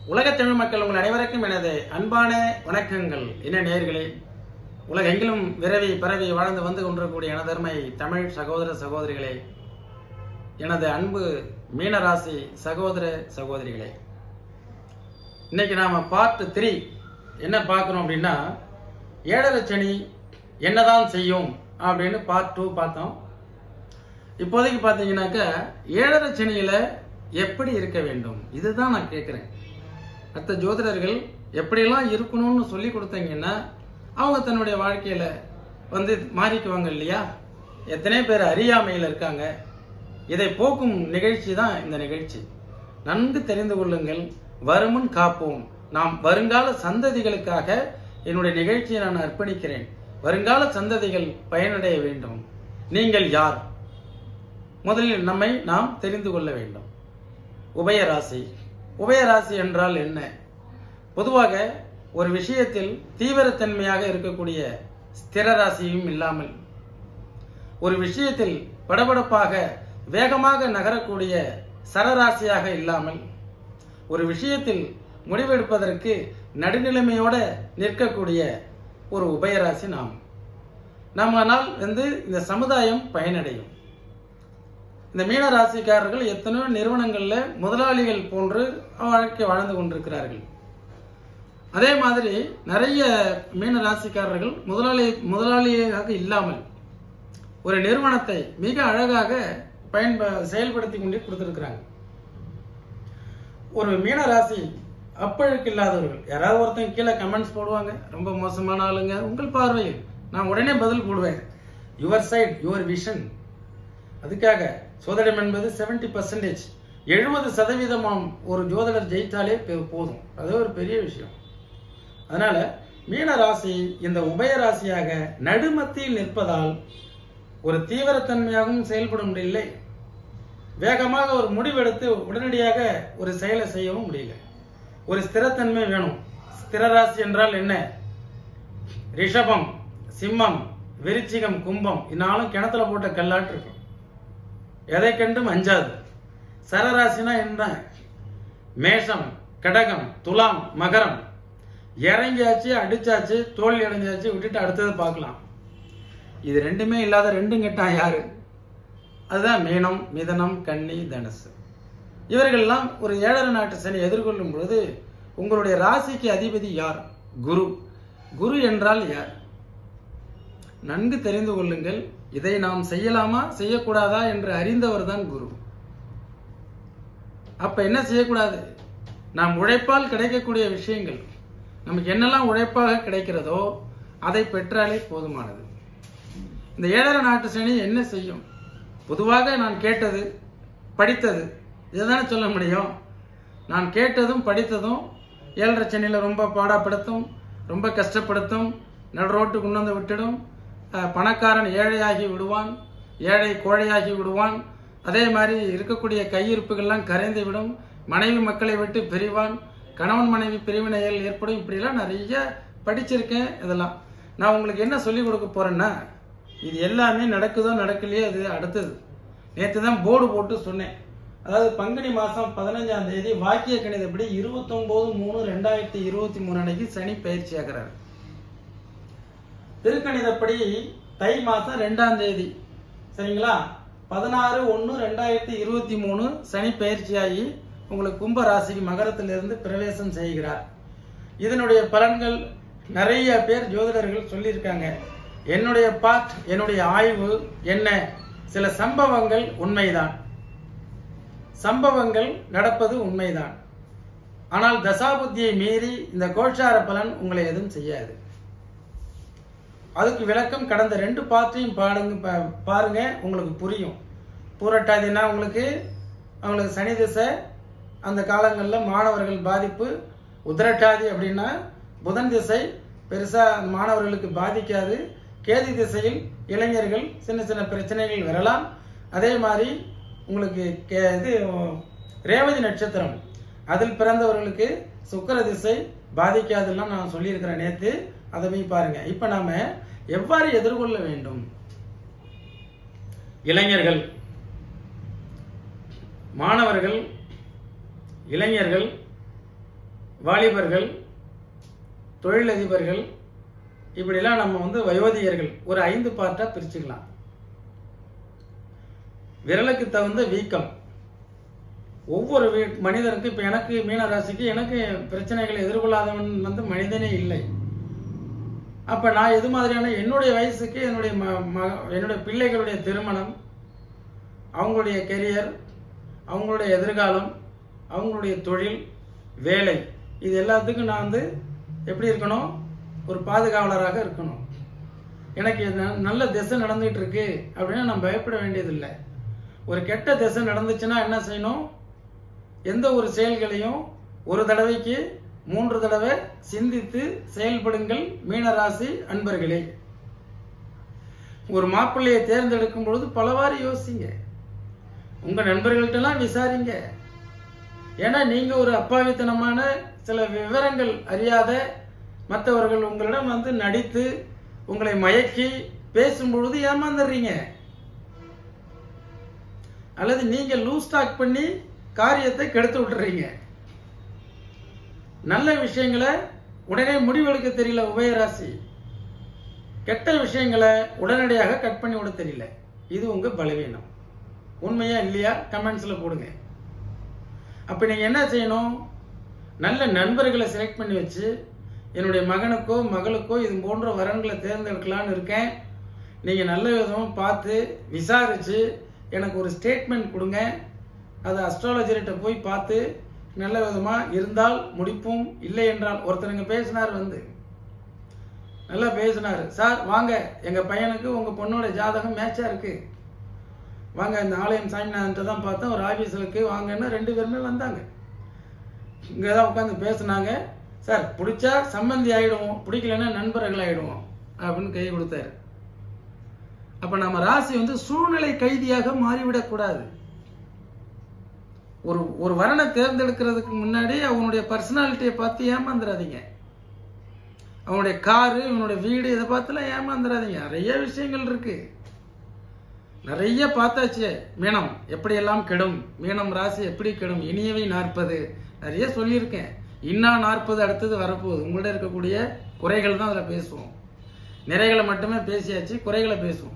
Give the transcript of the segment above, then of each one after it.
உலகத் தமிழ் மக்கள் உங்கள் அனைவருக்கும் எனது அன்பான வணக்கங்கள் என்ன நேயர்களே உலகெங்கிலும் விரவி பரவி வாழ்ந்து வந்து கொண்டிருக்கக்கூடிய எனதர்மை தமிழ் சகோதர சகோதரிகளே எனது அன்பு மீனராசி சகோதர சகோதரிகளே இன்னைக்கு நாம பார்ட் த்ரீ என்ன பார்க்கறோம் அப்படின்னா ஏழரை சனி என்னதான் செய்யும் அப்படின்னு பார்ட் டூ பார்த்தோம் இப்போதைக்கு பார்த்தீங்கன்னாக்கா ஏழரை சனியில எப்படி இருக்க வேண்டும் இதுதான் நான் கேட்குறேன் மற்ற ஜோதிடர்கள் எப்படியெல்லாம் இருக்கணும்னு சொல்லி கொடுத்தீங்கன்னா அவங்க தன்னுடைய வாழ்க்கையில வந்து மாறிக்குவாங்க இல்லையா எத்தனை பேர் அறியாமையில் இருக்காங்க இதை போக்கும் நிகழ்ச்சி தான் இந்த நிகழ்ச்சி நன்கு தெரிந்து கொள்ளுங்கள் வருமுன் காப்போம் நாம் வருங்கால சந்ததிகளுக்காக என்னுடைய நிகழ்ச்சியை நான் அர்ப்பணிக்கிறேன் வருங்கால சந்ததிகள் பயனடைய வேண்டும் நீங்கள் யார் முதலில் நம்மை நாம் தெரிந்து கொள்ள வேண்டும் உபயராசி உபயராசி என்றால் என்ன பொதுவாக ஒரு விஷயத்தில் தீவிரத்தன்மையாக இருக்கக்கூடிய ஸ்திர ராசியும் இல்லாமல் ஒரு விஷயத்தில் படபடப்பாக வேகமாக நகரக்கூடிய சரராசியாக இல்லாமல் ஒரு விஷயத்தில் முடிவெடுப்பதற்கு நடுநிலைமையோட நிற்கக்கூடிய ஒரு உபயராசி நாம் நம்மானால் வந்து இந்த சமுதாயம் பயனடையும் இந்த மீன ராசிக்காரர்கள் எத்தனையோ நிறுவனங்கள்ல முதலாளிகள் போன்று வாழ்க்கை வாழ்ந்து கொண்டிருக்கிறார்கள் அதே மாதிரி நிறைய மீன ராசிக்காரர்கள் முதலாளி முதலாளியாக இல்லாமல் ஒரு நிறுவனத்தை மிக அழகாக பயன்ப செயல்படுத்தி கொண்டே கொடுத்திருக்கிறாங்க ஒரு மீன ராசி அப்பழுக்கு இல்லாதவர்கள் யாராவது ஒருத்தங்க கீழே கமெண்ட்ஸ் போடுவாங்க ரொம்ப மோசமான ஆளுங்க உங்கள் பார்வையில் நான் உடனே பதில் போடுவேன் யுவர் சைட் யுவர் விஷன் அதுக்காக சோதனம் என்பது செவன்டி பர்சன்டேஜ் எழுபது சதவீதமாம் ஒரு ஜோதிடர் ஜெயித்தாலே பெ- போதும் அது ஒரு பெரிய விஷயம் அதனால மீன ராசி இந்த உபய ராசியாக நடுமத்தியில் நிற்பதால் ஒரு தீவிரத்தன்மையாகவும் செயல்பட முடியல வேகமாக ஒரு முடிவெடுத்து உடனடியாக ஒரு செயலை செய்யவும் முடியல ஒரு ஸ்திரத்தன்மை வேணும் ஸ்திர ராசி என்றால் என்ன ரிஷபம் சிம்மம் விருச்சிகம் கும்பம் இந்நாளும் கிணத்துல போட்ட கல்லாட்டு இருக்கும் எதை கண்டும் அஞ்சாது சரராசினா என்ன மேஷம் கடகம் துலாம் மகரம் இறங்கியாச்சு அடிச்சாச்சு தோல்வி அடைஞ்சாச்சு விட்டுட்டு அடுத்தது பார்க்கலாம் இது ரெண்டுமே இல்லாத ரெண்டும் கெட்டான் யாரு அதுதான் மீனம் மிதனம் கன்னி தனுசு இவர்கள்லாம் ஒரு ஏழரை நாட்டு சனி எதிர்கொள்ளும் பொழுது உங்களுடைய ராசிக்கு அதிபதி யார் குரு குரு என்றால் யார் நன்கு தெரிந்து கொள்ளுங்கள் இதை நாம் செய்யலாமா செய்யக்கூடாதா என்று அறிந்தவர் தான் குரு அப்ப என்ன செய்யக்கூடாது நாம் உழைப்பால் கிடைக்கக்கூடிய விஷயங்கள் நமக்கு என்னெல்லாம் உழைப்பாக கிடைக்கிறதோ அதை பெற்றாலே போதுமானது இந்த ஏழரை நாட்டு சனி என்ன செய்யும் பொதுவாக நான் கேட்டது படித்தது இதுதானே சொல்ல முடியும் நான் கேட்டதும் படித்ததும் ஏழரை சனியில ரொம்ப பாடாப்படுத்தும் ரொம்ப கஷ்டப்படுத்தும் நடு ரோட்டுக்கு கொண்டு வந்து விட்டுடும் அஹ், பணக்காரன் ஏழையாகி விடுவான் ஏழை கோழையாகி விடுவான் அதே மாதிரி இருக்கக்கூடிய கையிருப்புகள்லாம் கரைந்து விடும் மனைவி மக்களை விட்டு பிரிவான் கணவன் மனைவி பிரிவினைகள் ஏற்படும் இப்படிலாம் நிறைய படிச்சிருக்கேன் இதெல்லாம் நான் உங்களுக்கு என்ன சொல்லி கொடுக்க போறேன்னா இது எல்லாமே நடக்குதோ நடக்கலையோ அது அடுத்தது நேற்று தான் போர்டு போட்டு சொன்னேன் அதாவது பங்குனி மாசம் பதினஞ்சாம் தேதி வாக்கிய கணிதப்படி இருபத்தொன்பது மூணு ரெண்டாயிரத்தி இருபத்தி மூணு அன்னைக்கு சனி பயிற்சி ஆகிறார் திருக்கணிதப்படி தை மாசம் ரெண்டாம் தேதி சரிங்களா பதினாறு ஒன்று ரெண்டாயிரத்தி இருபத்தி மூணு சனி பயிற்சியாகி உங்களுக்கு கும்ப ராசிக்கு மகரத்திலிருந்து பிரவேசம் செய்கிறார் இதனுடைய பலன்கள் நிறைய பேர் ஜோதிடர்கள் சொல்லியிருக்காங்க என்னுடைய பார்ட் என்னுடைய ஆய்வு என்ன சில சம்பவங்கள் உண்மைதான் சம்பவங்கள் நடப்பது உண்மைதான் ஆனால் தசாபுத்தியை மீறி இந்த கோஷார பலன் உங்களை எதுவும் செய்யாது அதுக்கு விளக்கம் கடந்த ரெண்டு பார்ட்டையும் பாடுங்க பா- பாருங்க உங்களுக்கு புரியும் பூரட்டாதினா உங்களுக்கு அவங்களுக்கு சனி திசை அந்த காலங்களில் மாணவர்கள் பாதிப்பு உத்திரட்டாதி அப்படின்னா புதன் திசை பெருசா அந்த மாணவர்களுக்கு பாதிக்காது கேதி திசையில் இளைஞர்கள் சின்ன சின்ன பிரச்சனைகள் வரலாம் அதே மாதிரி உங்களுக்கு கே- இது ரேவதி நட்சத்திரம் அதில் பிறந்தவர்களுக்கு சுக்கிர திசை பாதிக்காதுலாம் நான் சொல்லியிருக்கிறேன் நேத்து அதை போய் பாருங்க இப்ப நாம எவ்வாறு எதிர்கொள்ள வேண்டும் இளைஞர்கள் மாணவர்கள் இளைஞர்கள் வாலிபர்கள் தொழிலதிபர்கள் இப்படிலாம் நம்ம வந்து வயோதிகர்கள் ஒரு ஐந்து பார்ட்டா பிரிச்சுக்கலாம் விரலுக்கு தகுந்த வீக்கம் ஒவ்வொரு வீ- மனிதனுக்கு இப்ப எனக்கு மீன ராசிக்கு எனக்கு பிரச்சனைகளை எதிர்கொள்ளாதவன் வந்து மனிதனே இல்லை அப்ப நான் எது மாதிரியான என்னுடைய வயசுக்கு என்னுடைய ம- ம- என்னுடைய பிள்ளைகளுடைய திருமணம் அவங்களுடைய கெரியர் அவங்களுடைய எதிர்காலம் அவங்களுடைய தொழில் வேலை இது எல்லாத்துக்கும் நான் வந்து எப்படி இருக்கணும் ஒரு பாதுகாவலராக இருக்கணும் எனக்கு இது ந- நல்ல திசை நடந்துகிட்டு இருக்கு அப்படின்னா நான் பயப்பட வேண்டியதில்லை ஒரு கெட்ட திசை நடந்துச்சுன்னா என்ன செய்யணும் எந்த ஒரு செயல்களையும் ஒரு தடவைக்கு மூன்று தடவை சிந்தித்து செயல்படுங்கள் மீனராசி அன்பர்களே ஒரு மாப்பிள்ளையை தேர்ந்தெடுக்கும் பொழுது பலவாறு யோசிங்க உங்க நண்பர்கள்ட்டெல்லாம் விசாரிங்க ஏன்னா நீங்க ஒரு அப்பாவித்தனமான சில விவரங்கள் அறியாத மற்றவர்கள் உங்களிடம் வந்து நடித்து உங்களை மயக்கி பேசும் பொழுது ஏமாந்துடுறீங்க அல்லது நீங்க லூஸ் டாக் பண்ணி காரியத்தை கெடுத்து விட்டுறீங்க நல்ல விஷயங்களை உடனே முடிவெடுக்க தெரியல உபயராசி கெட்ட விஷயங்களை உடனடியாக கட் பண்ணி விட தெரியல இது உங்க பலவீனம் உண்மையா இல்லையா கமெண்ட்ஸ்ல போடுங்க அப்ப நீங்க என்ன செய்யணும் நல்ல நண்பர்களை செலக்ட் பண்ணி வச்சு என்னுடைய மகனுக்கோ மகளுக்கோ இது போன்ற வரன்களை தேர்ந்தெடுக்கலான்னு இருக்கேன் நீங்க நல்ல விதமா பார்த்து விசாரிச்சு எனக்கு ஒரு ஸ்டேட்மெண்ட் கொடுங்க அது அஸ்ட்ராலஜர்கிட்ட போய் பார்த்து நல்ல விதமா இருந்தால் முடிப்போம் இல்லை என்றால் ஒருத்தருங்க பேசினார் வந்து நல்லா பேசினாரு சார் வாங்க எங்க பையனுக்கு உங்க பொண்ணோட ஜாதகம் மேட்சா இருக்கு வாங்க இந்த ஆலயம் சாமிநாதன்ட்ட தான் பார்த்தோம் ஒரு ஆபீஸுக்கு வாங்கன்னு ரெண்டு பேருமே வந்தாங்க இங்க தான் உட்காந்து பேசுனாங்க சார் பிடிச்சா சம்பந்தி ஆயிடுவோம் பிடிக்கலன்னா நண்பர்கள் ஆயிடுவோம் அப்படின்னு கை கொடுத்தாரு அப்ப நம்ம ராசி வந்து சூழ்நிலை கைதியாக மாறிவிடக்கூடாது ஒரு ஒரு வரனை தேர்ந்தெடுக்கிறதுக்கு முன்னாடி அவனுடைய பர்சனாலிட்டியை பார்த்து ஏமாந்துடாதீங்க அவனுடைய காரு இவனுடைய வீடு இதை பார்த்துலாம் ஏமாந்துடாதீங்க நிறைய விஷயங்கள் இருக்கு நிறைய பார்த்தாச்சு மீனம் எப்படியெல்லாம் கெடும் மீனம் ராசி எப்படி கெடும் இனியவை நாற்பது நிறைய சொல்லியிருக்கேன் இன்னா நாற்பது அடுத்தது வரப்போகுது உங்கள்ட்ட இருக்கக்கூடிய குறைகள் தான் அதில் பேசுவோம் நிறைகளை மட்டுமே பேசியாச்சு குறைகளை பேசுவோம்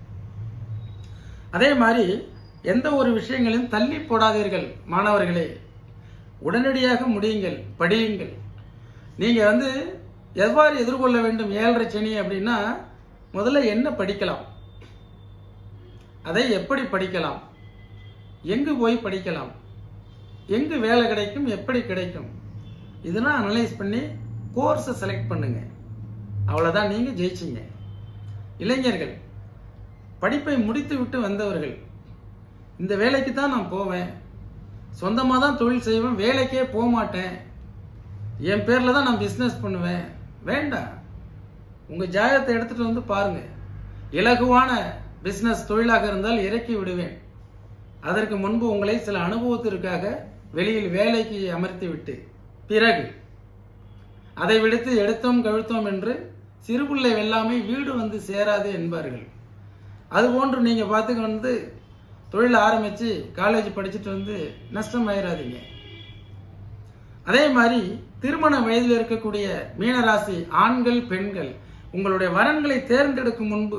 அதே மாதிரி எந்த ஒரு விஷயங்களையும் தள்ளி போடாதீர்கள் மாணவர்களே உடனடியாக முடியுங்கள் படியுங்கள் நீங்க வந்து எவ்வாறு எதிர்கொள்ள வேண்டும் ஏழரை சனி அப்படின்னா முதல்ல என்ன படிக்கலாம் அதை எப்படி படிக்கலாம் எங்கு போய் படிக்கலாம் எங்கு வேலை கிடைக்கும் எப்படி கிடைக்கும் இதெல்லாம் அனலைஸ் பண்ணி கோர்ஸை செலக்ட் பண்ணுங்க அவ்வளவுதான் நீங்க ஜெயிச்சீங்க இளைஞர்கள் படிப்பை முடித்து விட்டு வந்தவர்கள் இந்த வேலைக்கு தான் நான் போவேன் சொந்தமாக தான் தொழில் செய்வேன் வேலைக்கே போக மாட்டேன் என் பேரில் தான் நான் பிஸ்னஸ் பண்ணுவேன் வேண்டாம் உங்கள் ஜாதகத்தை எடுத்துட்டு வந்து பாருங்க இலகுவான பிஸ்னஸ் தொழிலாக இருந்தால் இறக்கி விடுவேன் அதற்கு முன்பு உங்களை சில அனுபவத்திற்காக வெளியில் வேலைக்கு அமர்த்தி விட்டு பிறகு அதை விடுத்து எடுத்தோம் கழுத்தோம் என்று சிறுபிள்ளை வெல்லாமை வீடு வந்து சேராது என்பார்கள் அதுபோன்று நீங்க பார்த்துக்க வந்து தொழில் ஆரம்பிச்சு காலேஜ் படிச்சுட்டு வந்து நஷ்டம் ஆயிடாதீங்க அதே மாதிரி திருமண வயதில் இருக்கக்கூடிய மீனராசி ஆண்கள் பெண்கள் உங்களுடைய வரன்களை தேர்ந்தெடுக்கும் முன்பு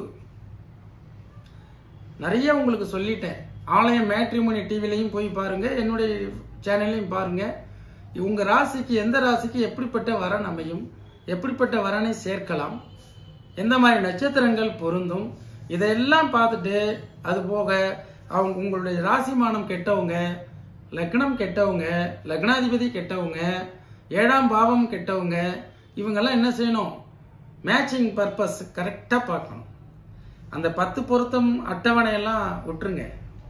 நிறைய உங்களுக்கு சொல்லிட்டேன் ஆலயம் மேட்ரிமோனி டிவிலையும் போய் பாருங்க என்னுடைய சேனல்லையும் பாருங்க உங்க ராசிக்கு எந்த ராசிக்கு எப்படிப்பட்ட வரன் அமையும் எப்படிப்பட்ட வரனை சேர்க்கலாம் எந்த மாதிரி நட்சத்திரங்கள் பொருந்தும் இதையெல்லாம் பார்த்துட்டு அது போக அவங்க உங்களுடைய ராசிமானம் கெட்டவங்க லக்னம் கெட்டவங்க லக்னாதிபதி கெட்டவங்க ஏழாம் பாவம் கெட்டவங்க இவங்கெல்லாம் என்ன செய்யணும் மேட்சிங் பர்பஸ் கரெக்டாக பார்க்கணும் அந்த பத்து பொருத்தம் அட்டவணையெல்லாம் விட்டுருங்க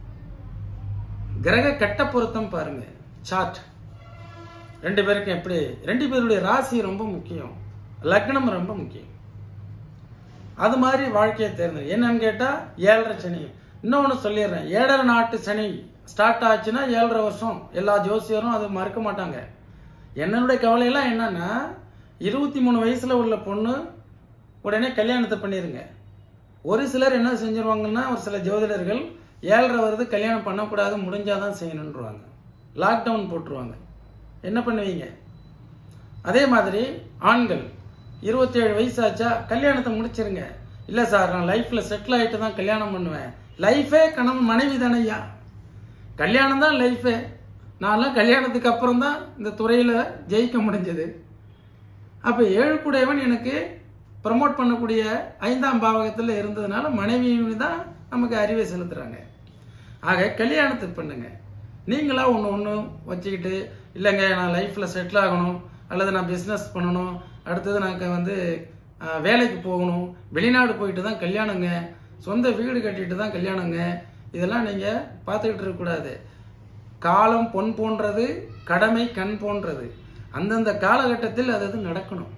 கிரக கட்ட பொருத்தம் பாருங்க சார்ட் ரெண்டு பேருக்கும் எப்படி ரெண்டு பேருடைய ராசி ரொம்ப முக்கியம் லக்னம் ரொம்ப முக்கியம் அது மாதிரி வாழ்க்கையை தேர்ந்தது என்னன்னு கேட்டா ஏழரை சனி இன்னொன்னு சொல்லிடுறேன் ஏழரை நாட்டு சனி ஸ்டார்ட் ஆச்சுன்னா ஏழரை வருஷம் எல்லா ஜோசியரும் அதை மறுக்க மாட்டாங்க என்னுடைய கவலையெல்லாம் என்னன்னா இருபத்தி மூணு வயசுல உள்ள பொண்ணு உடனே கல்யாணத்தை பண்ணிருங்க ஒரு சிலர் என்ன செஞ்சிருவாங்கன்னா ஒரு சில ஜோதிடர்கள் ஏழரை வருது கல்யாணம் பண்ணக்கூடாது முடிஞ்சாதான் செய்யணுன்றவாங்க லாக்டவுன் போட்டுருவாங்க என்ன பண்ணுவீங்க அதே மாதிரி ஆண்கள் இருபத்தேழு வயசாச்சா கல்யாணத்தை முடிச்சிருங்க இல்லை சார் நான் லைஃப்பில் செட்டில் ஆகிட்டு தான் கல்யாணம் பண்ணுவேன் லைஃபே கணவன் மனைவி தானையா கல்யாணம் தான் லைஃபே நான்லாம் கல்யாணத்துக்கு அப்புறம் தான் இந்த துறையில் ஜெயிக்க முடிஞ்சது அப்போ ஏழுக்குடையவன் எனக்கு ப்ரமோட் பண்ணக்கூடிய ஐந்தாம் பாவகத்தில் இருந்ததுனால மனைவி தான் நமக்கு அறிவை செலுத்துகிறாங்க ஆக கல்யாணத்தை பண்ணுங்க நீங்களா ஒன்று ஒன்று வச்சுக்கிட்டு இல்லைங்க நான் லைஃப்பில் செட்டில் ஆகணும் அல்லது நான் பிஸ்னஸ் பண்ணணும் அடுத்தது நான் வந்து ஆஹ், வேலைக்கு போகணும் வெளிநாடு போயிட்டு தான் கல்யாணங்க சொந்த வீடு கட்டிட்டு தான் கல்யாணங்க இதெல்லாம் நீங்கள் பார்த்துக்கிட்டு இருக்கக்கூடாது காலம் பொன் போன்றது கடமை கண் போன்றது அந்தந்த காலகட்டத்தில் அது அது நடக்கணும்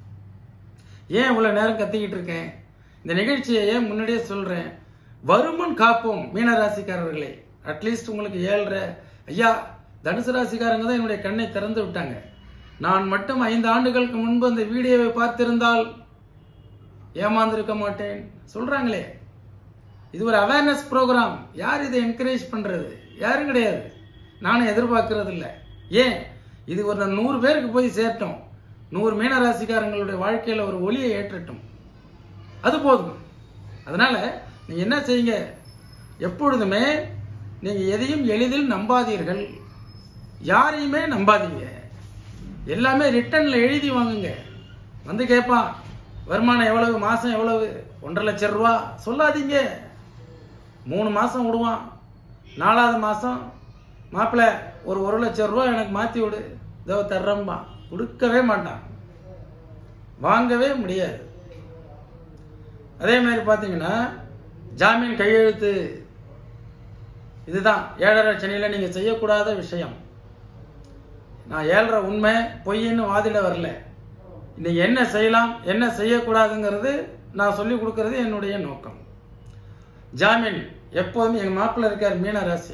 ஏன் இவ்வளோ நேரம் கத்திக்கிட்டு இருக்கேன் இந்த நிகழ்ச்சியை ஏன் முன்னாடியே சொல்கிறேன் வருமுன் காப்போம் மீனராசிக்காரர்களே அட்லீஸ்ட் உங்களுக்கு ஏழ்ரை ஐயா தனுசு ராசிக்காரங்க தான் என்னுடைய கண்ணை திறந்து விட்டாங்க நான் மட்டும் ஐந்து ஆண்டுகளுக்கு முன்பு அந்த வீடியோவை பார்த்திருந்தால் ஏமாந்திருக்க மாட்டேன் சொல்றாங்களே இது ஒரு அவேர்னஸ் ப்ரோக்ராம் யார் இதை என்கரேஜ் பண்றது யாரும் கிடையாது நானும் எதிர்பார்க்கறது இல்லை ஏன் இது ஒரு நூறு பேருக்கு போய் சேர்த்தோம் நூறு மீனராசிக்காரங்களுடைய வாழ்க்கையில ஒரு ஒளியை ஏற்றட்டும் அது போதும் அதனால நீங்க என்ன செய்யுங்க எப்பொழுதுமே நீங்க எதையும் எளிதில் நம்பாதீர்கள் யாரையுமே நம்பாதீங்க எல்லாமே ரிட்டர்ன்ல எழுதி வாங்குங்க வந்து கேட்பான் வருமானம் எவ்வளவு மாசம் எவ்வளவு ஒன்றரை லட்சம் ரூபா சொல்லாதீங்க மூணு மாசம் விடுவான் நாலாவது மாசம் மாப்பிள்ளை ஒரு ஒரு லட்சம் ரூபா எனக்கு மாத்தி விடு இதோ தர்றம்பா கொடுக்கவே மாட்டான் வாங்கவே முடியாது அதே மாதிரி பார்த்தீங்கன்னா ஜாமீன் கையெழுத்து இதுதான் ஏழரை சனியில் நீங்கள் செய்யக்கூடாத விஷயம் நான் ஏழரை உண்மை பொய்ன்னு வாதிட வரல இன்னைக்கு என்ன செய்யலாம் என்ன செய்யக்கூடாதுங்கிறது நான் சொல்லி கொடுக்கறது என்னுடைய நோக்கம் ஜாமீன் எப்போதும் எங்கள் மாப்பிள்ளை இருக்கார் மீன ராசி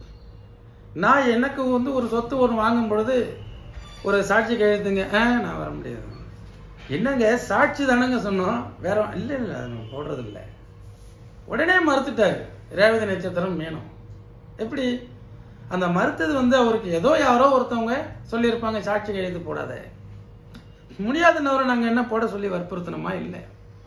நான் எனக்கு வந்து ஒரு சொத்து ஒன்று வாங்கும் பொழுது ஒரு சாட்சி கையெழுத்துங்க ஆ நான் வர முடியாது என்னங்க சாட்சி தானங்க சொன்னோம் வேற இல்லை இல்லை அது நான் போடுறது இல்லை உடனே மறுத்துட்டாரு ரேவதி நட்சத்திரம் மீனம் எப்படி அந்த மறுத்தது வந்து அவருக்கு ஏதோ யாரோ ஒருத்தவங்க சொல்லியிருப்பாங்க சாட்சி கையெழுத்து போடாத முடியாதுன்னவரை நாங்கள் என்ன போட சொல்லி வற்புறுத்தணுமா இல்லை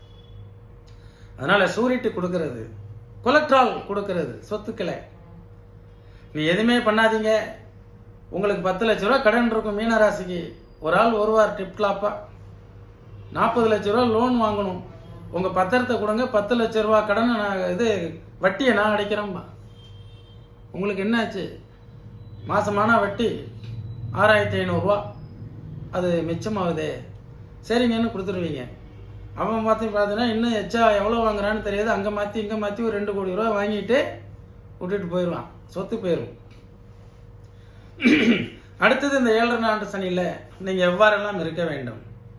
அதனால சூரிட்டு கொடுக்கறது கொலட்ரால் கொடுக்கறது சொத்துக்களை நீ எதுவுமே பண்ணாதீங்க உங்களுக்கு பத்து லட்ச ரூபா கடன் இருக்கும் மீனராசிக்கு ஒரு ஆள் வருவார் டிப் கிளாப்பா நாற்பது லட்ச ரூபா லோன் வாங்கணும் உங்க பத்திரத்தை கொடுங்க பத்து லட்ச ரூபா கடன் நான் இது வட்டியை நான் அடைக்கிறேன்பா உங்களுக்கு என்னாச்சு மாசமான வட்டி ஆறாயிரத்தி ஐநூறுரூவா அது மிச்சமாகுதே சரிங்கன்னு கொடுத்துருவீங்க அவன் மாற்றி பார்த்தீங்கன்னா இன்னும் எச்சா எவ்வளோ வாங்குறான்னு தெரியாது அங்கே மாற்றி இங்கே மாற்றி ஒரு ரெண்டு கோடி ரூபா வாங்கிட்டு விட்டுட்டு போயிடுவான் சொத்து போயிடும் அடுத்தது இந்த ஏழரை ஆண்டு சனியில் நீங்கள் எவ்வாறெல்லாம் இருக்க வேண்டும்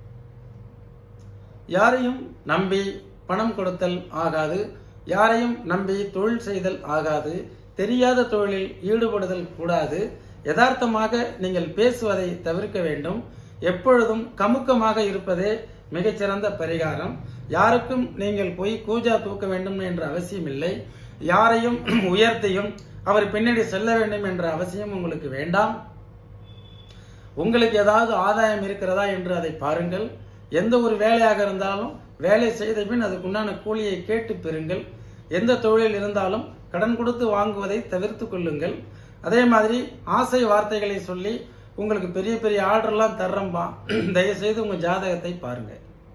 யாரையும் நம்பி பணம் கொடுத்தல் ஆகாது யாரையும் நம்பி தொழில் செய்தல் ஆகாது தெரியாத தொழிலில் ஈடுபடுதல் கூடாது யதார்த்தமாக நீங்கள் பேசுவதை தவிர்க்க வேண்டும் எப்பொழுதும் கமுக்கமாக இருப்பதே மிகச்சிறந்த பரிகாரம் யாருக்கும் நீங்கள் போய் கூஜா தூக்க வேண்டும் என்ற அவசியம் இல்லை யாரையும் உயர்த்தியும் அவர் பின்னாடி செல்ல வேண்டும் என்ற அவசியம் உங்களுக்கு வேண்டாம் உங்களுக்கு ஏதாவது ஆதாயம் இருக்கிறதா என்று அதை பாருங்கள் எந்த ஒரு வேலையாக இருந்தாலும் வேலை செய்த பின் அதுக்குண்டான கூலியை கேட்டு பெறுங்கள் எந்த தொழில் இருந்தாலும் கடன் கொடுத்து வாங்குவதை தவிர்த்து கொள்ளுங்கள் அதே மாதிரி ஆசை வார்த்தைகளை சொல்லி உங்களுக்கு பெரிய பெரிய ஆர்டர்லாம் தர்றம்பா தயவுசெய்து உங்க ஜாதகத்தை பாருங்க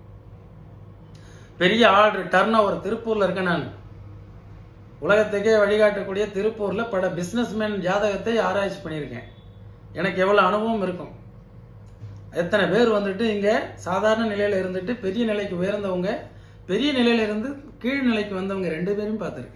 பெரிய ஆர்டர் டர்ன் ஓவர் திருப்பூர்ல இருக்கேன் நான் உலகத்துக்கே வழிகாட்டக்கூடிய திருப்பூர்ல பல பிசினஸ்மேன் ஜாதகத்தை ஆராய்ச்சி பண்ணியிருக்கேன் எனக்கு எவ்வளவு அனுபவம் இருக்கும் எத்தனை பேர் வந்துட்டு இங்க சாதாரண நிலையில இருந்துட்டு பெரிய நிலைக்கு உயர்ந்தவங்க பெரிய நிலையில இருந்து கீழ் நிலைக்கு வந்தவங்க ரெண்டு பேரும் பார்த்துருக்கேன்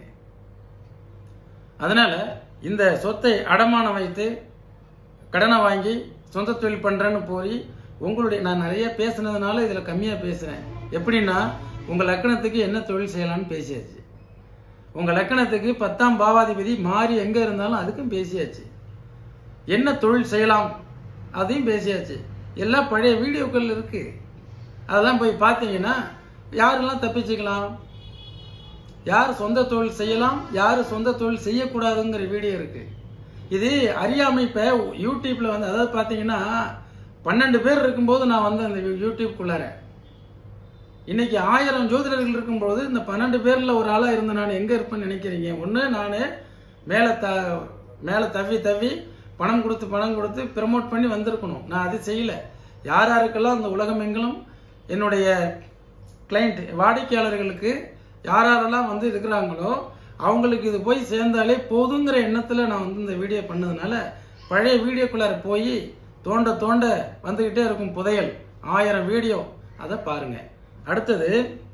அதனால இந்த சொத்தை அடமானம் வைத்து கடனை வாங்கி சொந்த தொழில் பண்றேன்னு போய் உங்களுடைய நான் நிறைய பேசுனதுனால இதுல கம்மியா பேசுறேன் எப்படின்னா உங்க லக்கணத்துக்கு என்ன தொழில் செய்யலாம்னு பேசியாச்சு உங்க லக்கணத்துக்கு பத்தாம் பாவாதிபதி மாறி எங்க இருந்தாலும் அதுக்கும் பேசியாச்சு என்ன தொழில் செய்யலாம் அதையும் பேசியாச்சு எல்லாம் பழைய வீடியோக்கள் இருக்கு அதெல்லாம் போய் பார்த்தீங்கன்னா யாரெல்லாம் தப்பிச்சுக்கலாம் யார் சொந்த தொழில் செய்யலாம் யார் சொந்த தொழில் செய்யக்கூடாதுங்கிற வீடியோ இருக்கு இது அறியாமை இப்போ யூடியூப்ல வந்து அதாவது பார்த்தீங்கன்னா பன்னெண்டு பேர் இருக்கும்போது நான் வந்து அந்த யூடியூப்குள்ளார இன்னைக்கு ஆயிரம் ஜோதிடர்கள் இருக்கும்போது இந்த பன்னெண்டு பேர்ல ஒரு ஆளா இருந்து நான் எங்க இருப்பேன்னு நினைக்கிறீங்க ஒண்ணு நான் மேல த மேல தவி தவி பணம் கொடுத்து பணம் கொடுத்து ப்ரமோட் பண்ணி வந்திருக்கணும் நான் அது செய்யல யார் யாருக்கெல்லாம் அந்த உலகம் எங்கிலும் என்னுடைய கிளைண்ட் வாடிக்கையாளர்களுக்கு யார் யாரெல்லாம் வந்து இருக்கிறாங்களோ அவங்களுக்கு இது போய் சேர்ந்தாலே போதுங்கிற எண்ணத்துல நான் வந்து இந்த வீடியோ பண்ணதுனால பழைய வீடியோக்குள்ளார போய் தோண்ட தோண்ட வந்துகிட்டே இருக்கும் புதையல் ஆயிரம் வீடியோ அதை பாருங்க அடுத்தது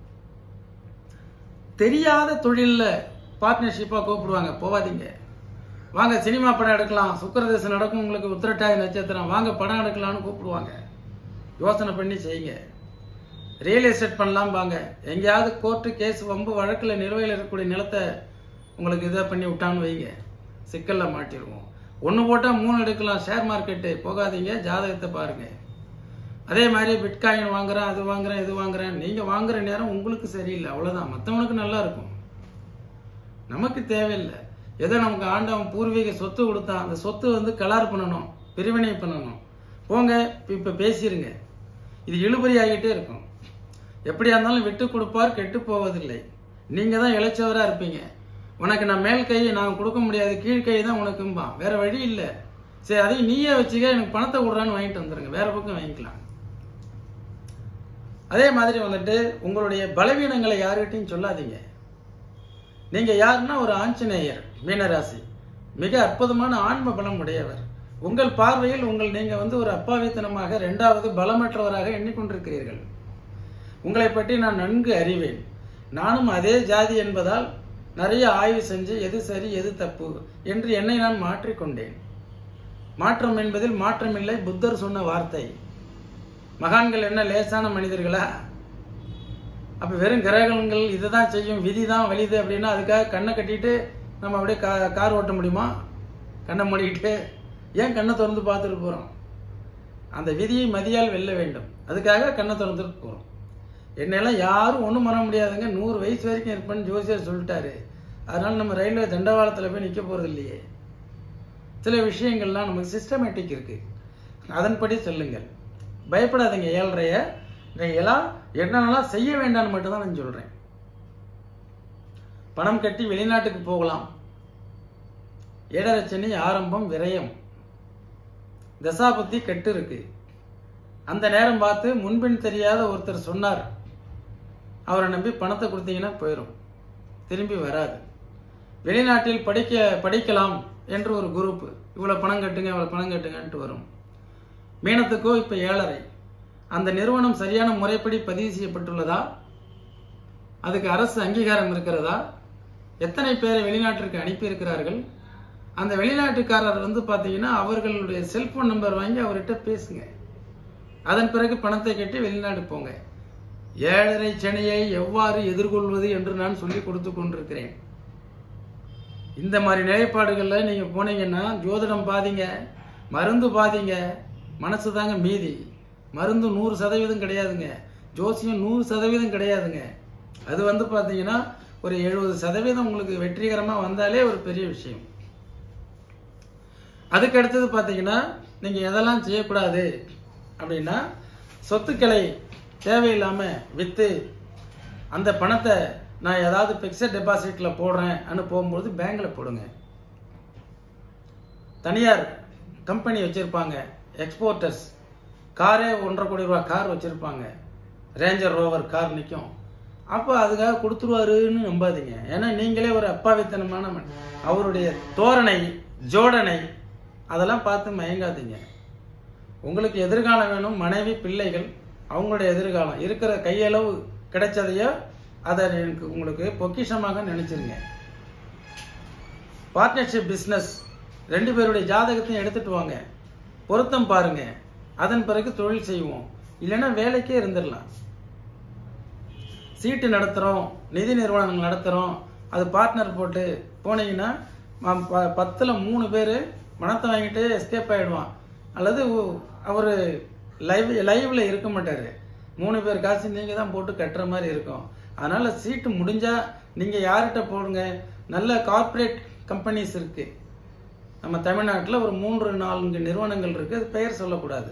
தெரியாத தொழில்ல பார்ட்னர்ஷிப்பா கூப்பிடுவாங்க போவாதீங்க வாங்க சினிமா படம் எடுக்கலாம் சுக்கரதேசம் நடக்கும் உங்களுக்கு உத்திரட்டாதி நட்சத்திரம் வாங்க படம் எடுக்கலாம்னு கூப்பிடுவாங்க யோசனை பண்ணி செய்யுங்க ரியல் எஸ்டேட் பண்ணலாம் வாங்க எங்கேயாவது கோர்ட்டு கேஸ் வம்பு வழக்கில் நிலுவையில் இருக்கக்கூடிய நிலத்தை உங்களுக்கு இதை பண்ணி விட்டான்னு வைங்க சிக்கல்ல மாட்டிடுவோம் ஒன்று போட்டால் மூணு எடுக்கலாம் ஷேர் மார்க்கெட்டு போகாதீங்க ஜாதகத்தை பாருங்க அதே மாதிரி பிட்காயின் வாங்குறேன் அது வாங்குறேன் இது வாங்குறேன் நீங்கள் வாங்குற நேரம் உங்களுக்கு சரியில்லை அவ்வளோதான் மற்றவனுக்கு நல்லா இருக்கும் நமக்கு தேவையில்லை ஏதோ நமக்கு ஆண்டவன் பூர்வீக சொத்து கொடுத்தான் அந்த சொத்து வந்து கலார் பண்ணணும் பிரிவினை பண்ணணும் போங்க இப்போ பேசிருங்க இது இழுபறி ஆகிட்டே இருக்கும் எப்படியா இருந்தாலும் விட்டு கொடுப்பார் கெட்டு போவதில்லை நீங்க தான் இளைச்சவரா இருப்பீங்க உனக்கு நான் மேல் கையை நான் கொடுக்க முடியாது கீழ் கை தான் உனக்கும்பான் வேற வழி இல்லை சரி அதையும் நீயே வச்சுக்க எனக்கு பணத்தை விடுறான்னு வாங்கிட்டு வந்துருங்க வேற பக்கம் வாங்கிக்கலாம் அதே மாதிரி வந்துட்டு உங்களுடைய பலவீனங்களை யாருக்கிட்டையும் சொல்லாதீங்க நீங்க யாருன்னா ஒரு ஆஞ்சநேயர் மீனராசி மிக அற்புதமான ஆன்ம பலம் உடையவர் உங்கள் பார்வையில் உங்கள் நீங்க வந்து ஒரு அப்பாவித்தனமாக இரண்டாவது பலமற்றவராக எண்ணிக்கொண்டிருக்கிறீர்கள் உங்களை பற்றி நான் நன்கு அறிவேன் நானும் அதே ஜாதி என்பதால் நிறைய ஆய்வு செஞ்சு எது சரி எது தப்பு என்று என்னை நான் மாற்றிக்கொண்டேன் மாற்றம் என்பதில் மாற்றமில்லை புத்தர் சொன்ன வார்த்தை மகான்கள் என்ன லேசான மனிதர்களா அப்ப வெறும் கிரகங்கள் இதுதான் செய்யும் விதி தான் வலிது அப்படின்னா அதுக்காக கண்ணை கட்டிட்டு நம்ம அப்படியே கா கார் ஓட்ட முடியுமா கண்ணை மூடிக்கிட்டு ஏன் கண்ணை திறந்து பார்த்துட்டு போறோம் அந்த விதியை மதியால் வெல்ல வேண்டும் அதுக்காக கண்ணை திறந்துட்டு போறோம் என்னெல்லாம் யாரும் ஒன்றும் பண்ண முடியாதுங்க நூறு வயசு வரைக்கும் இருப்பேன்னு ஜோசியர் சொல்லிட்டாரு அதனால நம்ம ரயில்வே தண்டவாளத்தில் போய் நிற்க போறது இல்லையே சில விஷயங்கள்லாம் நமக்கு சிஸ்டமேட்டிக் இருக்கு அதன்படி சொல்லுங்கள் பயப்படாதீங்க ஏழ்றைய எல்லாம் என்னென்னலாம் செய்ய வேண்டாம்னு மட்டும்தான் நான் சொல்றேன் பணம் கட்டி வெளிநாட்டுக்கு போகலாம் ஏழரை ஆரம்பம் விரயம் தசாபுத்தி கெட்டு இருக்கு அந்த நேரம் பார்த்து முன்பின் தெரியாத ஒருத்தர் சொன்னார் அவரை நம்பி பணத்தை கொடுத்தீங்கன்னா போயிடும் திரும்பி வராது வெளிநாட்டில் படிக்க படிக்கலாம் என்று ஒரு குரூப் இவ்வளவு பணம் கட்டுங்க இவ்வளவு பணம் கட்டுங்கன்ட்டு வரும் மீனத்துக்கோ இப்ப ஏழரை அந்த நிறுவனம் சரியான முறைப்படி பதிவு செய்யப்பட்டுள்ளதா அதுக்கு அரசு அங்கீகாரம் இருக்கிறதா எத்தனை பேரை வெளிநாட்டிற்கு அனுப்பி இருக்கிறார்கள் அந்த வெளிநாட்டுக்காரர் வந்து பாத்தீங்கன்னா அவர்களுடைய செல்போன் நம்பர் வாங்கி அவர்கிட்ட பேசுங்க அதன் பிறகு பணத்தை கட்டி வெளிநாடு போங்க ஏழரை சனியை எவ்வாறு எதிர்கொள்வது என்று நான் சொல்லி கொடுத்து கொண்டிருக்கிறேன் இந்த மாதிரி நிலைப்பாடுகள்ல நீங்க போனீங்கன்னா ஜோதிடம் பாதிங்க மருந்து பாதிங்க மனசு தாங்க மீதி மருந்து நூறு சதவீதம் கிடையாதுங்க ஜோசியம் நூறு சதவீதம் கிடையாதுங்க அது வந்து பாத்தீங்கன்னா ஒரு எழுபது சதவீதம் உங்களுக்கு வெற்றிகரமா வந்தாலே ஒரு பெரிய விஷயம் அதுக்கு அடுத்தது பாத்தீங்கன்னா நீங்க எதெல்லாம் செய்யக்கூடாது அப்படின்னா சொத்துக்களை தேவையில்லாம வித்து அந்த பணத்தை நான் ஏதாவது பிக்சட் டெபாசிட்ல போடுறேன் போகும்போது பேங்க்ல போடுங்க தனியார் கம்பெனி வச்சிருப்பாங்க எக்ஸ்போர்ட்டர்ஸ் காரே ஒன்றரை கோடி ரூபாய் கார் வச்சிருப்பாங்க ரேஞ்சர் ரோவர் கார் நிற்கும் அப்போ அதுக்காக கொடுத்துருவாருன்னு நம்பாதீங்க ஏன்னா நீங்களே ஒரு அப்பாவித்தனமான மன். அவருடைய தோரணை ஜோடனை அதெல்லாம் பார்த்து மயங்காதீங்க உங்களுக்கு எதிர்காலம் வேணும் மனைவி பிள்ளைகள் அவங்களுடைய எதிர்காலம் இருக்கிற கையளவு கிடைச்சதையோ அதை எனக்கு உங்களுக்கு பொக்கிஷமாக நினைச்சிருங்க பார்ட்னர்ஷிப் பிஸ்னஸ் ரெண்டு பேருடைய ஜாதகத்தையும் எடுத்துட்டு வாங்க பொருத்தம் பாருங்க அதன் பிறகு தொழில் செய்வோம் இல்லைன்னா வேலைக்கே இருந்துடலாம் சீட்டு நடத்துகிறோம் நிதி நிறுவனங்கள் நடத்துகிறோம் அது பார்ட்னர் போட்டு போனீங்கன்னா ம- ப- பத்துல மூணு பேர் பணத்தை வாங்கிட்டு எஸ்கேப் ஆயிடுவான் அல்லது அவர் லைவ் லைவ்ல இருக்க மாட்டாரு மூணு பேர் காசு நீங்க தான் போட்டு கட்டுற மாதிரி இருக்கும் அதனால சீட்டு முடிஞ்சா நீங்க யார்கிட்ட போடுங்க நல்ல கார்ப்பரேட் கம்பெனிஸ் இருக்கு நம்ம தமிழ்நாட்டில் ஒரு மூன்று நான்கு நிறுவனங்கள் இருக்கு அது பெயர் சொல்லக்கூடாது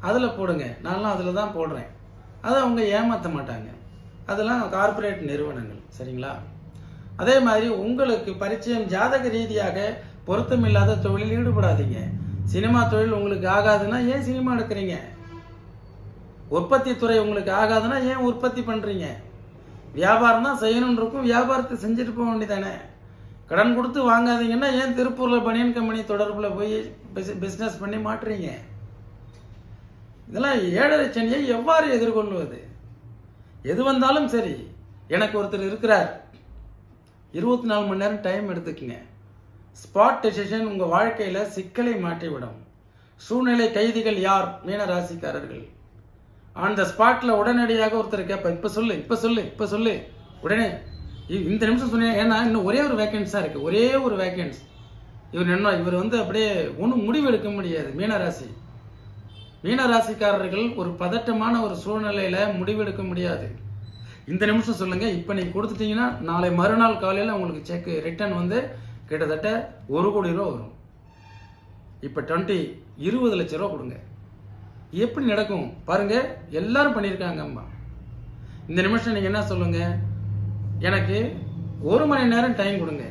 அதில் போடுங்க நான்லாம் அதில் தான் போடுறேன் அதை அவங்க ஏமாற்ற மாட்டாங்க அதெல்லாம் கார்ப்பரேட் நிறுவனங்கள் சரிங்களா அதே மாதிரி உங்களுக்கு பரிச்சயம் ஜாதக ரீதியாக பொருத்தமில்லாத தொழிலில் ஈடுபடாதீங்க சினிமா தொழில் உங்களுக்கு ஆகாதுன்னா ஏன் சினிமா எடுக்கிறீங்க உற்பத்தி துறை உங்களுக்கு ஆகாதுன்னா ஏன் உற்பத்தி பண்றீங்க வியாபாரம் தான் செய்யணும்னு இருக்கும் வியாபாரத்தை செஞ்சுட்டு போக வேண்டியதானே கடன் கொடுத்து வாங்காதீங்கன்னா ஏன் திருப்பூர்ல பனியன் கம்பெனி தொடர்புல போய் பிசினஸ் பண்ணி மாட்டுறீங்க இதெல்லாம் ஏழரை சனியை எவ்வாறு எதிர்கொள்வது எது வந்தாலும் சரி எனக்கு ஒருத்தர் இருக்கிறார் இருபத்தி நாலு மணி நேரம் டைம் எடுத்துக்கங்க ஸ்பாட் டெசிஷன் உங்க வாழ்க்கையில சிக்கலை மாற்றிவிடும் சூழ்நிலை கைதிகள் யார் மீன ராசிக்காரர்கள் ஆன் த ஸ்பாட்ல உடனடியாக ஒருத்தர் கேட்ப இப்ப சொல்லு இப்ப சொல்லு இப்ப சொல்லு உடனே இ- இந்த நிமிஷம் சொன்னீங்க ஏன்னா இன்னும் ஒரே ஒரு வேகன்ஸ் தான் இருக்கு ஒரே ஒரு வேகன்ஸ் இவர் என்ன இவர் வந்து அப்படியே ஒன்றும் முடிவு எடுக்க முடியாது மீனராசி மீனராசிக்காரர்கள் ஒரு பதட்டமான ஒரு சூழ்நிலையில முடிவெடுக்க முடியாது இந்த நிமிஷம் சொல்லுங்க இப்ப நீங்க கொடுத்துட்டீங்கன்னா நாளை மறுநாள் காலையில உங்களுக்கு செக் ரிட்டர்ன் வந்து கிட்டத்தட்ட ஒரு கோடி ரூபா வரும் இப்ப டுவெண்ட்டி இருபது லட்ச ரூபா கொடுங்க எப்படி நடக்கும் பாருங்க எல்லாரும் பண்ணியிருக்காங்க அம்மா இந்த நிமிஷம் நீங்க என்ன சொல்லுங்க எனக்கு ஒரு மணி நேரம் டைம் கொடுங்க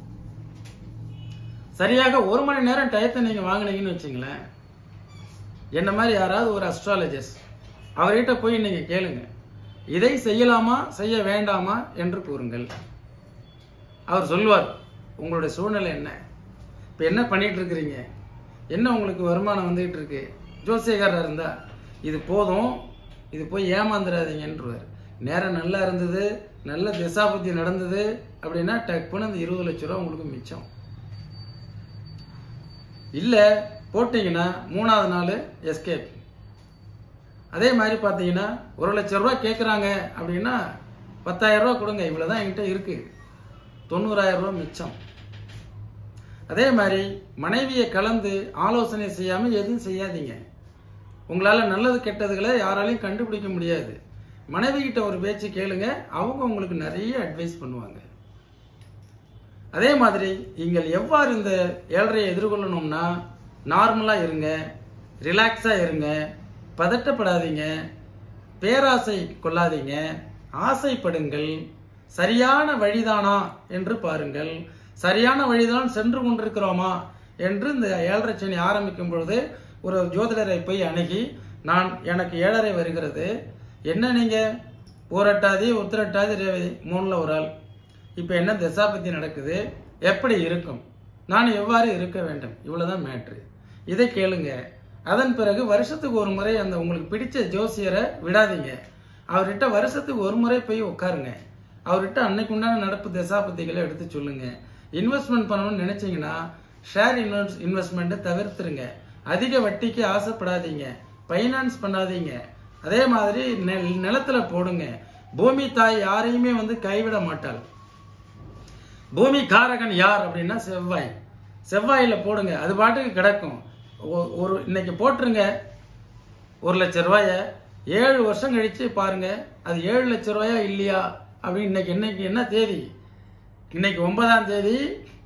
சரியாக ஒரு மணி நேரம் டயத்தை நீங்க வாங்குனீங்கன்னு வச்சுங்களேன் என்ன மாதிரி யாராவது ஒரு அஸ்ட்ராலஜிஸ்ட் அவர்கிட்ட போய் நீங்க கேளுங்க இதை செய்யலாமா செய்ய வேண்டாமா என்று கூறுங்கள் அவர் சொல்லுவார் உங்களுடைய சூழ்நிலை என்ன இப்போ என்ன பண்ணிட்டு இருக்கிறீங்க என்ன உங்களுக்கு வருமானம் வந்துகிட்டு இருக்கு ஜோசியக்காரர் இருந்தா இது போதும் இது போய் ஏமாந்துடாதீங்கன்றவர் நேரம் நல்லா இருந்தது நல்ல திசாபுத்தி நடந்தது அப்படின்னா டக்குன்னு அந்த இருபது லட்ச ரூபா உங்களுக்கு மிச்சம் இல்ல போட்டீங்கன்னா மூணாவது நாள் எஸ்கேப் அதே மாதிரி பார்த்தீங்கன்னா ஒரு லட்ச ரூபாய் கேட்குறாங்க அப்படின்னா பத்தாயிரம் ரூபாய் கொடுங்க இவ்வளவுதான் என்கிட்ட இருக்கு தொண்ணூறாயிரம் ரூபாய் மிச்சம் அதே மாதிரி மனைவியை கலந்து ஆலோசனை செய்யாம எதுவும் செய்யாதீங்க உங்களால நல்லது கெட்டதுகளை யாராலையும் கண்டுபிடிக்க முடியாது மனைவி கிட்ட ஒரு பேச்சு கேளுங்க அவங்க உங்களுக்கு நிறைய அட்வைஸ் பண்ணுவாங்க அதே மாதிரி நீங்கள் எவ்வாறு இந்த ஏழரையை எதிர்கொள்ளணும்னா நார்மலா இருங்க ரிலாக்ஸா இருங்க பதட்டப்படாதீங்க பேராசை கொள்ளாதீங்க ஆசைப்படுங்கள் சரியான வழிதானா என்று பாருங்கள் சரியான வழிதான் சென்று கொண்டிருக்கிறோமா என்று இந்த ஏழரை சனி ஆரம்பிக்கும் பொழுது ஒரு ஜோதிடரை போய் அணுகி நான் எனக்கு ஏழரை வருகிறது என்ன நீங்க போரட்டாதி உத்திரட்டாதி ரேவதி மூணுல ஒரு ஆள் இப்போ என்ன தசாபத்தி நடக்குது எப்படி இருக்கும் நான் எவ்வாறு இருக்க வேண்டும் இவ்வளவுதான் மேட்ரு இதை கேளுங்க அதன் பிறகு வருஷத்துக்கு ஒரு முறை அந்த உங்களுக்கு பிடிச்ச ஜோசியரை விடாதீங்க அவர்கிட்ட வருஷத்துக்கு ஒரு முறை போய் உட்காருங்க அவர்கிட்ட அன்னைக்கு உண்டான நடப்பு தசாபத்திகளை எடுத்து சொல்லுங்க இன்வெஸ்ட்மெண்ட் பண்ணணும்னு நினைச்சீங்கன்னா ஷேர் இன்வெஸ்ட் இன்வெஸ்ட்மெண்ட்டை தவிர்த்துருங்க அதிக வட்டிக்கு ஆசைப்படாதீங்க ஃபைனான்ஸ் பண்ணாதீங்க அதே மாதிரி நெல் நிலத்துல போடுங்க பூமி தாய் யாரையுமே வந்து கைவிட மாட்டாள் பூமி காரகன் யார் அப்படின்னா செவ்வாய் செவ்வாயில போடுங்க அது பாட்டுக்கு கிடக்கும் ஒ- ஒரு இன்னைக்கு போட்டுருங்க ஒரு லட்ச ரூபாய ஏழு வருஷம் கழிச்சு பாருங்க அது ஏழு லட்ச ரூபாயா இல்லையா அப்படின்னு இன்னைக்கு இன்னைக்கு என்ன தேதி இன்னைக்கு ஒன்பதாம் தேதி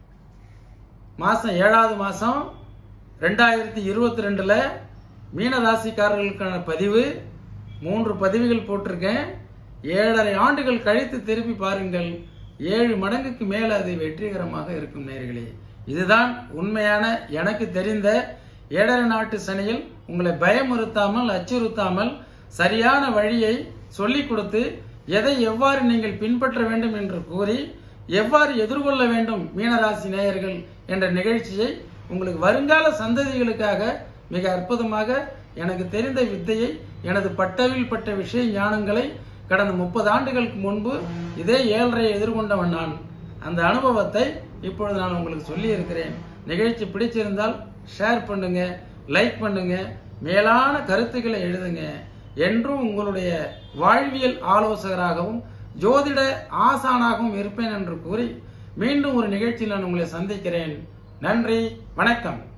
மாசம் ஏழாவது மாசம் ரெண்டாயிரத்தி இருபத்தி ரெண்டுல மீன ராசிக்காரர்களுக்கான பதிவு மூன்று பதிவுகள் போட்டிருக்கேன் ஏழரை ஆண்டுகள் கழித்து திருப்பி பாருங்கள் ஏழு மடங்குக்கு மேல அது வெற்றிகரமாக இருக்கும் நேர்களே இதுதான் உண்மையான எனக்கு தெரிந்த ஏழரை நாட்டு சனியில் உங்களை பயமுறுத்தாமல் அச்சுறுத்தாமல் சரியான வழியை சொல்லிக் கொடுத்து எதை எவ்வாறு நீங்கள் பின்பற்ற வேண்டும் என்று கூறி எவ்வாறு எதிர்கொள்ள வேண்டும் மீனராசி நேயர்கள் என்ற நிகழ்ச்சியை உங்களுக்கு வருங்கால சந்ததிகளுக்காக மிக அற்புதமாக எனக்கு தெரிந்த வித்தையை எனது பட்டவில் பட்ட விஷய ஞானங்களை கடந்த முப்பது ஆண்டுகளுக்கு முன்பு இதே ஏழரையை எதிர்கொண்டவன் நான் அந்த அனுபவத்தை இப்பொழுது நான் உங்களுக்கு சொல்லி இருக்கிறேன் நிகழ்ச்சி பிடிச்சிருந்தால் ஷேர் பண்ணுங்க லைக் பண்ணுங்க மேலான கருத்துக்களை எழுதுங்க என்றும் உங்களுடைய வாழ்வியல் ஆலோசகராகவும் ஜோதிட ஆசானாகவும் இருப்பேன் என்று கூறி மீண்டும் ஒரு நிகழ்ச்சியில் நான் உங்களை சந்திக்கிறேன் நன்றி வணக்கம்